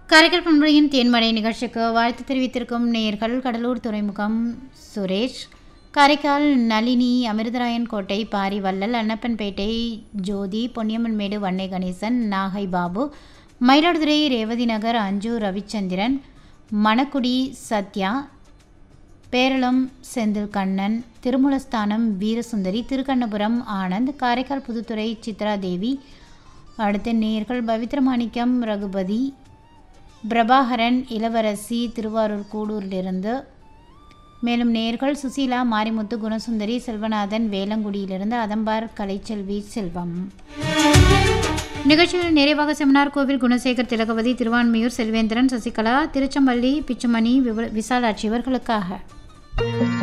காரைக்கால் பண்புரையின் தேன்மழை நிகழ்ச்சிக்கு வாழ்த்து தெரிவித்திருக்கும் நேயர்கள் கடலூர் துறைமுகம் சுரேஷ் காரைக்கால் நளினி அமிர்தராயன் கோட்டை பாரி வள்ளல் அன்னப்பன்பேட்டை ஜோதி பொன்னியம்மன்மேடு வன்னை கணேசன் நாகை பாபு மயிலாடுதுறை ரேவதி நகர் அஞ்சு ரவிச்சந்திரன் மணக்குடி சத்யா பேரளம் செந்தில் கண்ணன் திருமுலஸ்தானம் வீரசுந்தரி திருக்கண்ணபுரம் ஆனந்த் காரைக்கால் புதுத்துறை சித்ரா தேவி அடுத்த நேயர்கள் பவித்ரமாணிக்கம் ரகுபதி பிரபாகரன் இளவரசி திருவாரூர் கூடூரிலிருந்து மேலும் நேர்கள் சுசீலா மாரிமுத்து குணசுந்தரி செல்வநாதன் வேலங்குடியிலிருந்து அதம்பார் கலைச்செல்வி செல்வம் நிகழ்ச்சியில் நிறைவாக செமினார் கோவில் குணசேகர் திலகவதி திருவான்மியூர் செல்வேந்திரன் சசிகலா திருச்சம்பள்ளி பிச்சுமணி விவ- விசாலாட்சி இவர்களுக்காக